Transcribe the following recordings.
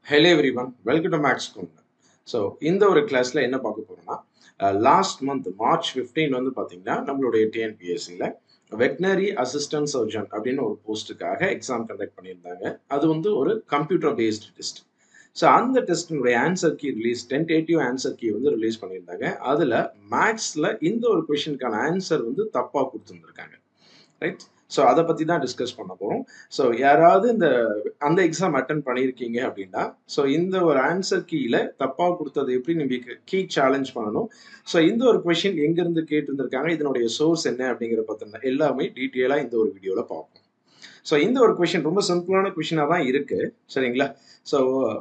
hello everyone welcome to Maths Corner so இந்த ஒரு கிளாஸில் என்ன பார்க்க போகிறோம்னா லாஸ்ட் மந்த் மார்ச் ஃபிஃப்டீன் வந்து பார்த்தீங்கன்னா நம்மளுடைய டிஎன்பிஎஸ்சியில் வெட்னரி அசிஸ்டன்ட் சர்ஜன் அப்படின்னு ஒரு போஸ்ட்டுக்காக எக்ஸாம் கண்டக்ட் பண்ணியிருந்தாங்க அது வந்து ஒரு கம்ப்யூட்டர் பேஸ்டு டெஸ்ட் ஸோ அந்த டெஸ்டினுடைய answer key release tentative answer key வந்து ரிலீஸ் பண்ணியிருந்தாங்க அதில் மேக்ஸில் இந்த ஒரு கொஷனுக்கான ஆன்சர் வந்து தப்பாக கொடுத்துருந்துருக்காங்க ரைட் ஸோ அதை பற்றி தான் டிஸ்கஸ் பண்ண போகிறோம் ஸோ யாராவது இந்த அந்த எக்ஸாம் அட்டன் பண்ணியிருக்கீங்க அப்படின்னா ஸோ இந்த ஒரு ஆன்சர் கீழ தப்பாக கொடுத்தது எப்படி நீங்கள் கீ சேலஞ்ச் பண்ணணும் ஸோ இந்த ஒரு கொஷின் எங்கேருந்து கேட்டிருந்திருக்காங்க இதனுடைய சோர்ஸ் என்ன அப்படிங்கிற பற்றின எல்லாமே டீட்டெயிலாக இந்த ஒரு வீடியோவில் பார்ப்போம் ஸோ இந்த ஒரு கொஷின் ரொம்ப சிம்பிளான கொஷினாக தான் இருக்குது சரிங்களா ஸோ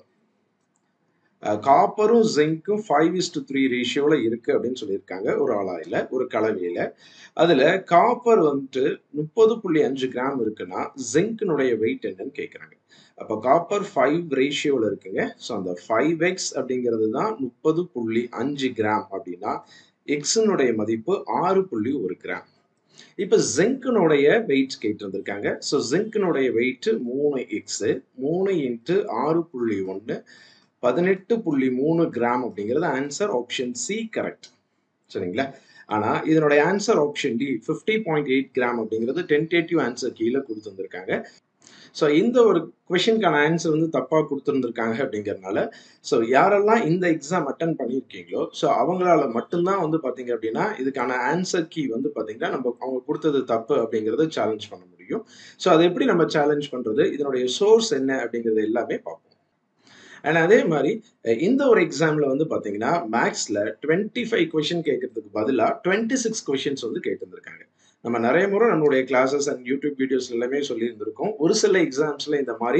காப்பரும் ஜிங்க்கும் ஃபைவ் இஸ் டு த்ரீ ரேஷியோவில் இருக்குது அப்படின்னு சொல்லியிருக்காங்க ஒரு ஆளாயில் ஒரு கலவையில் அதில் காப்பர் வந்துட்டு முப்பது புள்ளி அஞ்சு கிராம் இருக்குன்னா ஜிங்க்கினுடைய வெயிட் என்னன்னு கேட்குறாங்க அப்போ காப்பர் ஃபைவ் ரேஷியோவில் இருக்குங்க ஸோ அந்த ஃபைவ் எக்ஸ் அப்படிங்கிறது தான் முப்பது புள்ளி அஞ்சு கிராம் அப்படின்னா எக்ஸினுடைய மதிப்பு ஆறு புள்ளி ஒரு கிராம் இப்போ ஜிங்க்கினுடைய வெயிட் கேட்டிருந்திருக்காங்க ஸோ ஜிங்க்கினுடைய வெயிட் மூணு எக்ஸு மூணு இன்ட்டு ஆறு புள்ளி ஒன்று பதினெட்டு புள்ளி மூணு கிராம் அப்படிங்கிறது ஆன்சர் ஆப்ஷன் சி கரெக்ட் சரிங்களா ஆனால் இதனுடைய answer option D fifty point eight gram அப்படிங்கிறது டென்டேட்டிவ் ஆன்சர் கீழே கொடுத்துருந்துருக்காங்க ஸோ இந்த ஒரு கொஷினுக்கான ஆன்சர் வந்து தப்பாக கொடுத்துருந்துருக்காங்க அப்படிங்கிறதுனால ஸோ யாரெல்லாம் இந்த எக்ஸாம் அட்டன் பண்ணியிருக்கீங்களோ ஸோ அவங்களால மட்டும்தான் வந்து பார்த்தீங்க அப்படின்னா இதுக்கான ஆன்சர் கீ வந்து பார்த்தீங்கன்னா நம்ம அவங்க கொடுத்தது தப்பு அப்படிங்கிறத சேலஞ்ச் பண்ண முடியும் ஸோ அதை எப்படி நம்ம சேலஞ்ச் பண்ணுறது இதனுடைய சோர்ஸ் என்ன அப்படிங்கிறது எல்லாமே பார்ப்போம் அண்ட் அதே மாதிரி இந்த ஒரு எக்ஸாமில் வந்து பார்த்தீங்கன்னா மேக்ஸில் டுவெண்ட்டி ஃபைவ் கொஷின் கேட்கறதுக்கு பதிலாக டுவெண்ட்டி சிக்ஸ் கொஷின்ஸ் வந்து கேட்டிருந்திருக்காங்க நம்ம நிறைய முறை நம்மளுடைய கிளாஸஸ் அண்ட் யூடியூப் வீடியோஸ் எல்லாமே சொல்லியிருந்திருக்கோம் ஒரு சில எக்ஸாம்ஸில் இந்த மாதிரி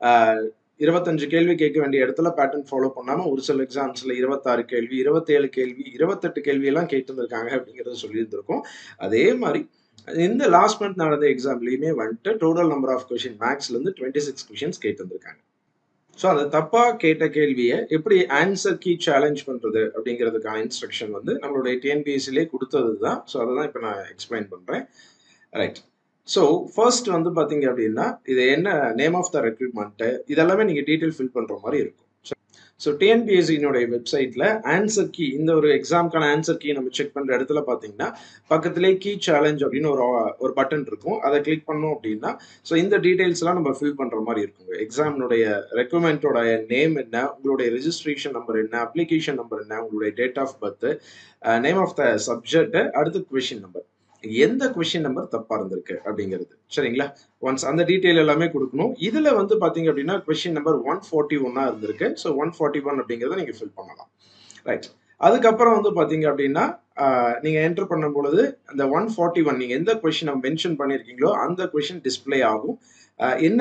இருபத்தஞ்சு கேள்வி கேட்க வேண்டிய இடத்துல பேட்டர்ன் ஃபாலோ பண்ணாமல் ஒரு சில எக்ஸாம்ஸில் இருபத்தாறு கேள்வி இருபத்தேழு கேள்வி இருபத்தெட்டு கேள்வியெல்லாம் கேட்டிருந்திருக்காங்க அப்படிங்கிறத சொல்லியிருந்திருக்கோம் அதே மாதிரி இந்த லாஸ்ட் மந்த் நடந்த எக்ஸாம்லேயுமே வந்துட்டு டோட்டல் நம்பர் ஆஃப் கொஷின் மேக்ஸ்லேருந்து டுவெண்ட்டி சிக்ஸ் கொஷின்ஸ் கேட்டிருந்திருக்காங்க ஸோ அந்த தப்பாக கேட்ட கேள்வியை எப்படி ஆன்சர் கீ சேலஞ்ச் பண்ணுறது அப்படிங்கிறதுக்கான இன்ஸ்ட்ரக்ஷன் வந்து நம்மளுடைய டிஎன்பிஎஸ்சிலே கொடுத்தது தான் ஸோ அதை தான் இப்போ நான் எக்ஸ்பிளைன் பண்ணுறேன் ரைட் ஸோ ஃபர்ஸ்ட் வந்து பார்த்தீங்க அப்படின்னா இது என்ன நேம் ஆஃப் த ரெக்ரூட்மெண்ட்டு இதெல்லாமே நீங்கள் டீட்டெயில் ஃபில் பண்ணுற மாதிரி இருக்கும் ஸோ டிஎன்பிஎஸ்சியினுடைய வெப்சைட்டில் ஆன்சர் கீ இந்த ஒரு எக்ஸாமுக்கான ஆன்சர் கீ நம்ம செக் பண்ணுற இடத்துல பார்த்தீங்கன்னா பக்கத்துலேயே கீ சேலஞ்ச் அப்படின்னு ஒரு ஒரு பட்டன் இருக்கும் அதை கிளிக் பண்ணோம் அப்படின்னா ஸோ இந்த டீட்டெயில்ஸ்லாம் நம்ம ஃபில் பண்ணுற மாதிரி இருக்குங்க எக்ஸாமினுடைய ரெக்குமெண்டோட நேம் என்ன உங்களுடைய ரெஜிஸ்ட்ரேஷன் நம்பர் என்ன அப்ளிகேஷன் நம்பர் என்ன உங்களுடைய date of birth name of the subject அடுத்து கொஷின் நம்பர் எந்த கொஷின் நம்பர் தப்பா இருந்திருக்கு அப்படிங்கிறது சரிங்களா ஒன்ஸ் அந்த டீட்டெயில் எல்லாமே கொடுக்கணும் இதுல வந்து பாத்தீங்க அப்படின்னா கொஸ்டின் நம்பர் ஒன் ஃபார்ட்டி ஒன்னா இருந்திருக்கு ஸோ ஒன் ஃபார்ட்டி ஒன் அப்படிங்கிறத நீங்க ஃபில் பண்ணலாம் ரைட் அதுக்கப்புறம் வந்து பாத்தீங்க அப்படின்னா நீங்க என்டர் பண்ணும் பொழுது அந்த ஒன் ஃபார்ட்டி ஒன் நீங்க எந்த கொஸ்டின் மென்ஷன் பண்ணிருக்கீங்களோ அந்த கொஸ்டின் டிஸ்பிளே ஆகும் என்ன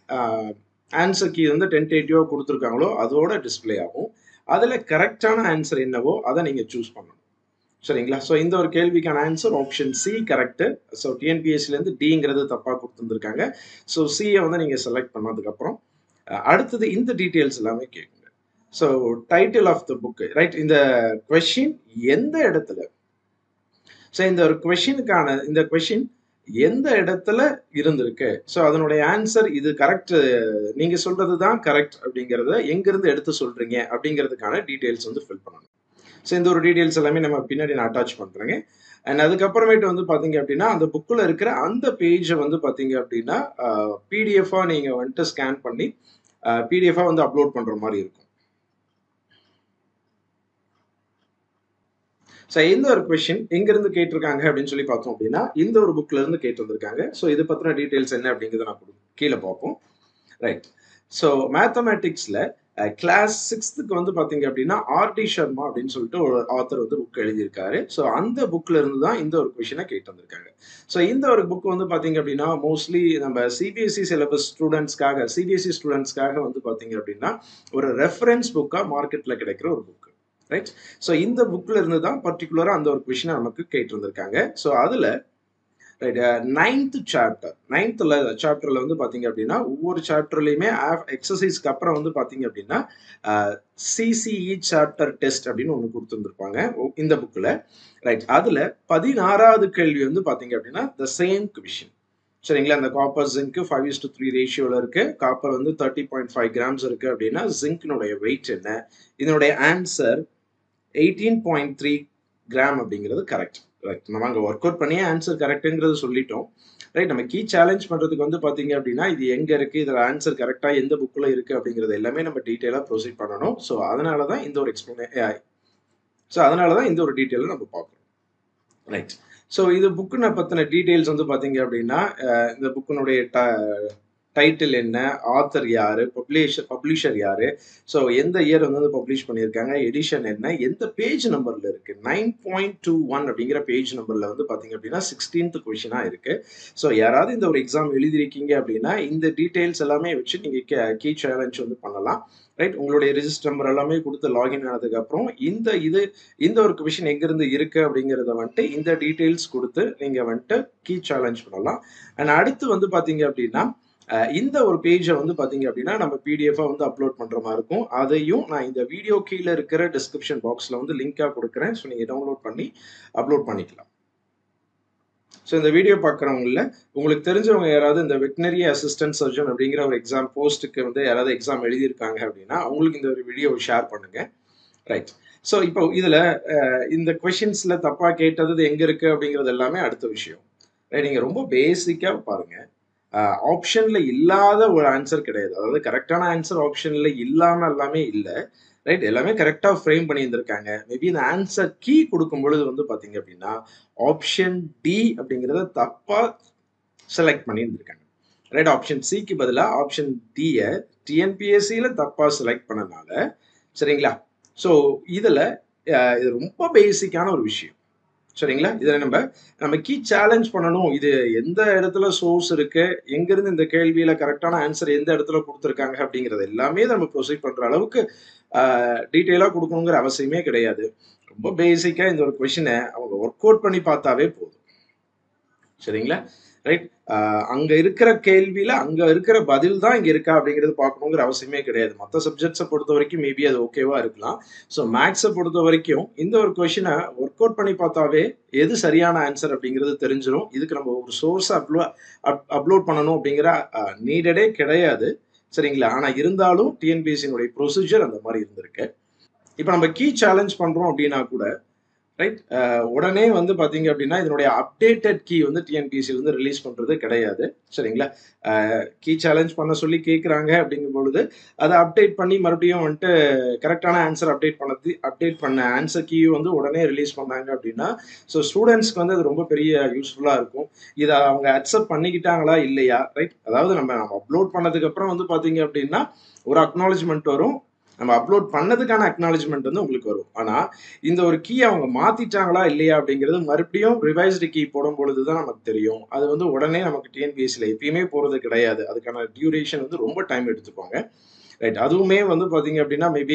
ஆன்சர் கீ வந்து டென்டேட்டிவா கொடுத்துருக்காங்களோ அதோட டிஸ்பிளே ஆகும் அதுல கரெக்டான ஆன்சர் என்னவோ அதை நீங்க சூஸ் பண்ணணும் சரிங்களா ஸோ இந்த ஒரு கேள்விக்கான answer option C correct so டிஎன்பிஎஸ்சிலேருந்து டிங்கிறது தப்பாக கொடுத்துருந்துருக்காங்க ஸோ சியை வந்து நீங்கள் செலக்ட் பண்ணதுக்கப்புறம் அடுத்தது இந்த டீட்டெயில்ஸ் எல்லாமே கேட்குங்க so title of the book right இந்த கொஷின் எந்த இடத்துல ஸோ இந்த ஒரு கொஷினுக்கான இந்த கொஷின் எந்த இடத்துல இருந்திருக்கு ஸோ அதனுடைய ஆன்சர் இது கரெக்ட் நீங்க சொல்றது தான் கரெக்ட் அப்படிங்கிறத எங்கிருந்து எடுத்து சொல்றீங்க அப்படிங்கிறதுக்கான டீட்டெயில்ஸ் வந்து ஃபில் பண்ணணும் ஸோ இந்த ஒரு டீட்டெயில்ஸ் எல்லாமே நம்ம பின்னாடி நான் அட்டாச் பண்ணுறேங்க அண்ட் அதுக்கப்புறமேட்டு வந்து பார்த்தீங்க அப்படின்னா அந்த புக்கில் இருக்கிற அந்த பேஜை வந்து பார்த்தீங்க அப்படின்னா பிடிஎஃபாக நீங்கள் வந்துட்டு ஸ்கேன் பண்ணி பிடிஎஃபாக வந்து அப்லோட் பண்ணுற மாதிரி இருக்கும் ஸோ இந்த ஒரு கொஷின் எங்கேருந்து கேட்டிருக்காங்க அப்படின்னு சொல்லி பார்த்தோம் அப்படின்னா இந்த ஒரு புக்ல இருந்து கேட்டு வந்திருக்காங்க ஸோ இது பற்றின டீட்டெயில்ஸ் என்ன அப்படிங்கிறத நான் கீழே பார்ப்போம் ரைட் ஸோ மேத்தமேட்டிக்ஸில் கிளாஸ் சிக்ஸ்த்துக்கு வந்து பார்த்தீங்க அப்படின்னா ஆர்டி சர்மா அப்படின்னு சொல்லிட்டு ஒரு ஆத்தர் வந்து புக் எழுதியிருக்காரு ஸோ அந்த புக்ல இருந்து தான் இந்த ஒரு கொஷினை கேட்டு வந்திருக்காங்க ஸோ இந்த ஒரு புக் வந்து பார்த்தீங்க அப்படின்னா மோஸ்ட்லி நம்ம சிபிஎஸ்சி சிலபஸ் ஸ்டூடெண்ட்ஸ்க்காக சிபிஎஸ்சி ஸ்டூடெண்ட்ஸ்க்காக வந்து பார்த்தீங்க அப்படின்னா ஒரு ரெஃபரன்ஸ் புக்காக மார்க்கெட்டில் கிடைக்கிற ஒரு புக் ரைட் ஸோ இந்த புக்ல இருந்து தான் பர்டிகுலராக அந்த ஒரு கொஷினை நமக்கு கேட்டு வந்திருக்காங்க ஸோ அதில் ரைட் நைன்த் சாப்டர் நைன்த்தில் சாப்டரில் வந்து பார்த்தீங்க அப்படின்னா ஒவ்வொரு சாப்டர்லையுமே எக்ஸசைஸ்க்கு அப்புறம் வந்து பார்த்தீங்க அப்படின்னா சிசிஇ சாப்டர் டெஸ்ட் அப்படின்னு ஒன்று கொடுத்துருந்துருப்பாங்க இந்த புக்கில் ரைட் அதில் பதினாறாவது கேள்வி வந்து பார்த்தீங்க அப்படின்னா த சேம் கொஷின் சரிங்களா இந்த copper zinc five is to three ரேஷியோவில் இருக்கு காப்பர் வந்து தேர்ட்டி பாயிண்ட் ஃபைவ் கிராம்ஸ் இருக்கு அப்படின்னா ஜிங்க்னுடைய வெயிட் என்ன இதனுடைய answer eighteen point three gram அப்படிங்கிறது கரெக்ட் ரைட் நம்ம அங்கே ஒர்க் அவுட் பண்ணியே ஆன்சர் கரெக்டுங்கிறது சொல்லிட்டோம் ரைட் நம்ம கீ சேலஞ்ச் பண்ணுறதுக்கு வந்து பார்த்தீங்க அப்படின்னா இது எங்கே இருக்குது இதில் ஆன்சர் கரெக்டாக எந்த புக்கில் இருக்குது அப்படிங்கிறது எல்லாமே நம்ம டீட்டெயிலாக ப்ரொசீட் பண்ணணும் ஸோ அதனால தான் இந்த ஒரு எக்ஸ்பிளனே ஸோ அதனால தான் இந்த ஒரு டீட்டெயிலை நம்ம பார்க்குறோம் ரைட் ஸோ இது புக்குனை பற்றின டீட்டெயில்ஸ் வந்து பார்த்தீங்க அப்படின்னா இந்த புக்கினுடைய ட டைட்டில் என்ன ஆத்தர் யார் பப்ளிஷர் பப்ளிஷர் யார் ஸோ எந்த இயர் வந்து பப்ளிஷ் பண்ணியிருக்காங்க எடிஷன் என்ன எந்த பேஜ் நம்பரில் இருக்குது நைன் பாயிண்ட் டூ ஒன் அப்படிங்கிற பேஜ் நம்பரில் வந்து பார்த்தீங்க அப்படின்னா சிக்ஸ்டீன்த் கொஷினாக இருக்குது ஸோ யாராவது இந்த ஒரு எக்ஸாம் எழுதிருக்கீங்க அப்படின்னா இந்த டீட்டெயில்ஸ் எல்லாமே வச்சு நீங்கள் கீ சேலஞ்ச் வந்து பண்ணலாம் ரைட் உங்களுடைய ரிஜிஸ்டர் நம்பர் எல்லாமே கொடுத்து லாகின் ஆனதுக்கப்புறம் இந்த இது இந்த ஒரு கொஷின் எங்கேருந்து இருக்குது அப்படிங்கிறத வந்துட்டு இந்த டீட்டெயில்ஸ் கொடுத்து நீங்கள் வந்துட்டு கீ சேலஞ்ச் பண்ணலாம் அண்ட் அடுத்து வந்து பார்த்தீங்க அப்படின்னா இந்த ஒரு பேஜை வந்து பார்த்தீங்க அப்படின்னா நம்ம பிடிஎஃபாக வந்து அப்லோட் பண்ணுற மாதிரி இருக்கும் அதையும் நான் இந்த வீடியோ கீழே இருக்கிற டிஸ்கிரிப்ஷன் பாக்ஸில் வந்து லிங்காக கொடுக்குறேன் ஸோ நீங்கள் டவுன்லோட் பண்ணி அப்லோட் பண்ணிக்கலாம் ஸோ இந்த வீடியோ பார்க்குறவங்கள உங்களுக்கு தெரிஞ்சவங்க யாராவது இந்த வெட்டினரி அசிஸ்டன்ட் சர்ஜன் அப்படிங்கிற ஒரு எக்ஸாம் போஸ்ட்டுக்கு வந்து யாராவது எக்ஸாம் எழுதியிருக்காங்க அப்படின்னா அவங்களுக்கு இந்த ஒரு வீடியோவை ஷேர் பண்ணுங்கள் ரைட் ஸோ இப்போ இதில் இந்த கொஷின்ஸில் தப்பாக கேட்டது எங்கே இருக்குது அப்படிங்கிறது எல்லாமே அடுத்த விஷயம் ரைட் நீங்கள் ரொம்ப பேசிக்காக பாருங்கள் ஆப்ஷன்ல இல்லாத ஒரு ஆன்சர் கிடையாது அதாவது கரெக்டான ஆன்சர் ஆப்ஷன்ல இல்லாம எல்லாமே இல்லை ரைட் எல்லாமே கரெக்டாக ஃப்ரேம் பண்ணியிருந்திருக்காங்க மேபி இந்த ஆன்சர் கீ கொடுக்கும் பொழுது வந்து பார்த்தீங்க அப்படின்னா ஆப்ஷன் டி அப்படிங்கிறத தப்பாக செலக்ட் பண்ணியிருந்திருக்காங்க ரைட் ஆப்ஷன் சிக்கு பதிலாக ஆப்ஷன் டியை டிஎன்பிஎஸ்சியில் தப்பாக செலக்ட் பண்ணனால சரிங்களா ஸோ இதில் இது ரொம்ப பேசிக்கான ஒரு விஷயம் சரிங்களா இதில் நம்ம நம்ம கீ சேலஞ்ச் பண்ணணும் இது எந்த இடத்துல சோர்ஸ் இருக்கு எங்கிருந்து இந்த கேள்வியில கரெக்டான ஆன்சர் எந்த இடத்துல கொடுத்துருக்காங்க அப்படிங்கிறது எல்லாமே நம்ம ப்ரொசீட் பண்ற அளவுக்கு டீட்டெயிலாக கொடுக்கணுங்கிற அவசியமே கிடையாது ரொம்ப பேசிக்கா இந்த ஒரு கொஷினை அவங்க ஒர்க் அவுட் பண்ணி பார்த்தாவே போதும் சரிங்களா ரைட் அங்க இருக்கிற கேள்வியில அங்க இருக்கிற பதில் தான் இங்க இருக்கா அப்படிங்கிறது பார்க்கணுங்கிற அவசியமே கிடையாது மற்ற சப்ஜெக்ட்ஸை பொறுத்த வரைக்கும் மேபி அது ஓகேவா இருக்கலாம் ஸோ மேக்ஸை பொறுத்த வரைக்கும் இந்த ஒரு கொஷினை ஒர்க் அவுட் பண்ணி பார்த்தாவே எது சரியான ஆன்சர் அப்படிங்கிறது தெரிஞ்சிடும் இதுக்கு நம்ம ஒரு சோர்ஸ் அப்லோ அப்லோட் பண்ணணும் அப்படிங்கிற நீடடே கிடையாது சரிங்களா ஆனால் இருந்தாலும் டிஎன்பிஎஸ்சியினுடைய ப்ரொசீஜர் அந்த மாதிரி இருந்திருக்கு இப்போ நம்ம கீ சேலஞ்ச் பண்ணுறோம் அப்படின்னா கூட ரைட் உடனே வந்து பார்த்தீங்க அப்படின்னா இதனுடைய அப்டேட்டட் கீ வந்து டிஎன்பிஎஸ்சி வந்து ரிலீஸ் பண்ணுறது கிடையாது சரிங்களா கீ சேலஞ்ச் பண்ண சொல்லி கேட்குறாங்க அப்படிங்கும் பொழுது அதை அப்டேட் பண்ணி மறுபடியும் வந்துட்டு கரெக்டான ஆன்சர் அப்டேட் பண்ணது அப்டேட் பண்ண ஆன்சர் கீ வந்து உடனே ரிலீஸ் பண்ணாங்க அப்படின்னா ஸோ ஸ்டூடெண்ட்ஸ்க்கு வந்து அது ரொம்ப பெரிய யூஸ்ஃபுல்லாக இருக்கும் இதை அவங்க அக்செப்ட் பண்ணிக்கிட்டாங்களா இல்லையா ரைட் அதாவது நம்ம நம்ம அப்லோட் பண்ணதுக்கப்புறம் வந்து பார்த்தீங்க அப்படின்னா ஒரு அக்னாலஜ்மெண்ட் வரும் நம்ம அப்லோட் பண்ணதுக்கான அக்னாலஜ்மெண்ட் வந்து உங்களுக்கு வரும் ஆனால் இந்த ஒரு கீ அவங்க மாத்திட்டாங்களா இல்லையா அப்படிங்கிறது மறுபடியும் ரிவைஸ்டு கீ போடும் பொழுது தான் நமக்கு தெரியும் அது வந்து உடனே நமக்கு டிஎன்பிஎஸ்சியில் எப்பயுமே போகிறது கிடையாது அதுக்கான டியூரேஷன் வந்து ரொம்ப டைம் எடுத்துப்பாங்க ரைட் அதுவுமே வந்து பார்த்தீங்க அப்படின்னா மேபி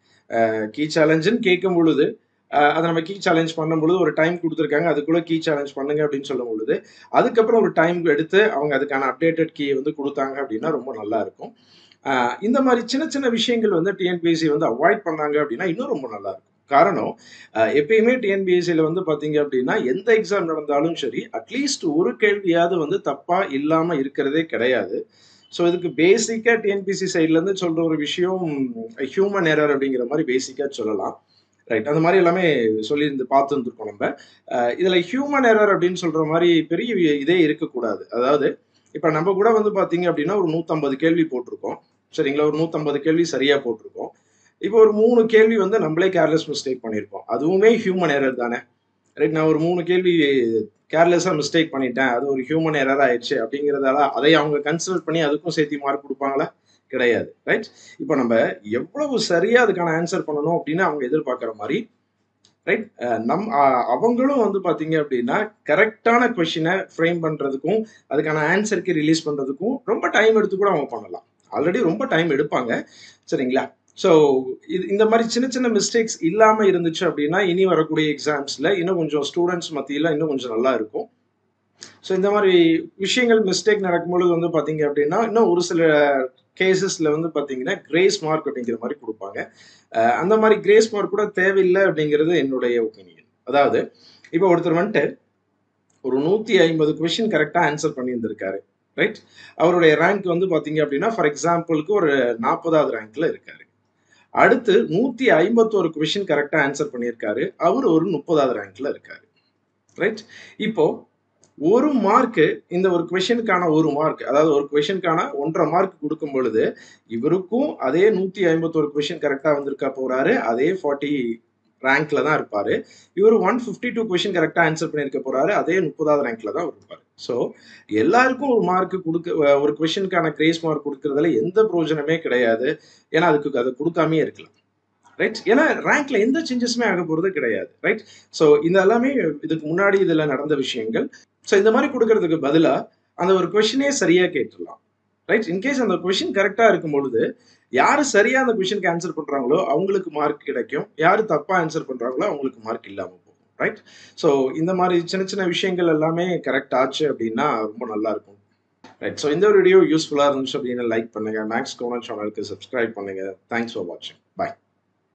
கீ சேலஞ்சுன்னு கேட்கும் பொழுது அதை நம்ம கீ சேலஞ்ச் பண்ணும் பொழுது ஒரு டைம் கொடுத்துருக்காங்க அதுக்குள்ளே கீ சேலஞ்ச் பண்ணுங்க அப்படின்னு சொல்லும் பொழுது அதுக்கப்புறம் ஒரு டைம் எடுத்து அவங்க அதுக்கான அப்டேட்டட் கீ வந்து கொடுத்தாங்க அப்படின்னா ரொம்ப நல்லா இருக்கும் இந்த மாதிரி சின்ன சின்ன விஷயங்கள் வந்து டிஎன்பிஎஸ்சி வந்து அவாய்ட் பண்ணாங்க அப்படின்னா இன்னும் ரொம்ப நல்லா இருக்கும் காரணம் எப்பயுமே டிஎன்பிஎஸ்சியில் வந்து பார்த்தீங்க அப்படின்னா எந்த எக்ஸாம் நடந்தாலும் சரி அட்லீஸ்ட் ஒரு கேள்வியாவது வந்து தப்பாக இல்லாமல் இருக்கிறதே கிடையாது ஸோ இதுக்கு பேசிக்காக டிஎன்பிசி சைட்லேருந்து சொல்கிற ஒரு விஷயம் ஹியூமன் எரர் அப்படிங்கிற மாதிரி பேசிக்காக சொல்லலாம் ரைட் அந்த மாதிரி எல்லாமே சொல்லியிருந்து பார்த்து வந்துருக்கோம் நம்ம இதில் ஹியூமன் எரர் அப்படின்னு சொல்கிற மாதிரி பெரிய இதே இருக்கக்கூடாது அதாவது இப்போ நம்ம கூட வந்து பார்த்தீங்க அப்படின்னா ஒரு நூற்றம்பது கேள்வி போட்டிருக்கோம் சரிங்களா ஒரு நூற்றம்பது கேள்வி சரியாக போட்டிருக்கோம் இப்போ ஒரு மூணு கேள்வி வந்து நம்மளே கேர்லெஸ் மிஸ்டேக் பண்ணியிருக்கோம் அதுவுமே ஹியூமன் எரர் தானே ரைட் நான் ஒரு மூணு கேள்வி கேர்லெஸ்ஸாக மிஸ்டேக் பண்ணிட்டேன் அது ஒரு ஹியூமன் எரர் ஆயிடுச்சு அப்படிங்கிறதால அதை அவங்க கன்சிடர் பண்ணி அதுக்கும் சேர்த்து மார்க் கொடுப்பாங்களா கிடையாது ரைட் இப்போ நம்ம எவ்வளவு சரியாக அதுக்கான ஆன்சர் பண்ணணும் அப்படின்னு அவங்க எதிர்பார்க்குற மாதிரி ரைட் நம் அவங்களும் வந்து பார்த்தீங்க அப்படின்னா கரெக்டான கொஷினை ஃப்ரேம் பண்ணுறதுக்கும் அதுக்கான ஆன்சருக்கு ரிலீஸ் பண்ணுறதுக்கும் ரொம்ப டைம் எடுத்து கூட அவங்க பண்ணலாம் ஆல்ரெடி ரொம்ப டைம் எடுப்பாங்க சரிங்களா ஸோ இது இந்த மாதிரி சின்ன சின்ன மிஸ்டேக்ஸ் இல்லாமல் இருந்துச்சு அப்படின்னா இனி வரக்கூடிய எக்ஸாம்ஸில் இன்னும் கொஞ்சம் ஸ்டூடெண்ட்ஸ் மத்தியில் இன்னும் கொஞ்சம் நல்லா இருக்கும் ஸோ இந்த மாதிரி விஷயங்கள் மிஸ்டேக் நடக்கும்பொழுது வந்து பார்த்தீங்க அப்படின்னா இன்னும் ஒரு சில கேசஸில் வந்து பார்த்தீங்கன்னா கிரேஸ் மார்க் அப்படிங்கிற மாதிரி கொடுப்பாங்க அந்த மாதிரி கிரேஸ் மார்க் கூட தேவையில்லை அப்படிங்கிறது என்னுடைய ஒப்பீனியன் அதாவது இப்போ ஒருத்தர் வந்துட்டு ஒரு நூத்தி ஐம்பது கொஸ்டின் கரெக்டா ஆன்சர் பண்ணியிருந்திருக்காரு ரைட் அவருடைய ரேங்க் வந்து பாத்தீங்க அப்படின்னா ஃபார் எக்ஸாம்பிளுக்கு ஒரு நாற்பதாவது ரேங்க்ல இருக்காரு அடுத்து நூத்தி ஐம்பத்தோரு கொஸ்டின் கரெக்டா ஆன்சர் பண்ணியிருக்காரு அவர் ஒரு முப்பதாவது ரேங்க்ல இருக்காரு ரைட் இப்போ ஒரு மார்க் இந்த ஒரு கொஷனுக்கான ஒரு மார்க் அதாவது ஒரு கொஷனுக்கான ஒன்றரை மார்க் கொடுக்கும் பொழுது இவருக்கும் அதே நூத்தி ஐம்பத்தோரு கொஷின் கரெக்டா வந்திருக்கா போறாரு அதே ஃபார்ட்டி ரேங்க்ல தான் இருப்பாரு இவர் ஒன் ஃபிஃப்டி டூ கொஷின் கரெக்டா ஆன்சர் பண்ணியிருக்க போறாரு அதே முப்பதாவது ரேங்க்ல தான் இருப்பாரு ஸோ எல்லாருக்கும் ஒரு மார்க் கொடுக்க ஒரு கொஷனுக்கான கிரேஸ் மார்க் கொடுக்கறதுல எந்த பிரயோஜனமே கிடையாது ஏன்னா அதுக்கு அதை கொடுக்காமே இருக்கலாம் ரைட் ஏன்னா ரேங்க்ல எந்த சேஞ்சஸுமே ஆக போறது கிடையாது ரைட் ஸோ இந்த எல்லாமே இதுக்கு முன்னாடி இதுல நடந்த விஷயங்கள் ஸோ இந்த மாதிரி கொடுக்கறதுக்கு பதிலா அந்த ஒரு கொஷினே சரியா கேட்டுடலாம் ரைட் இன்கேஸ் அந்த கொஷின் கரெக்டா இருக்கும் பொழுது யாரு சரியா அந்த கொஷனுக்கு ஆன்சர் பண்றாங்களோ அவங்களுக்கு மார்க் கிடைக்கும் யாரு தப்பா ஆன்சர் பண்றாங்களோ அவங்களுக்கு மார்க் இல்லாம போகும் ரைட் ஸோ இந்த மாதிரி சின்ன சின்ன விஷயங்கள் எல்லாமே கரெக்ட் ஆச்சு அப்படின்னா ரொம்ப நல்லா இருக்கும் ரைட் ஸோ இந்த வீடியோ யூஸ்ஃபுல்லாக இருந்துச்சு அப்படின்னு லைக் பண்ணுங்க மேக்ஸ் கோனர் சேனலுக்கு சப்ஸ்கிரைப் பண்ணுங்க தேங்க்ஸ் ஃபார் வாட்சிங் பாய்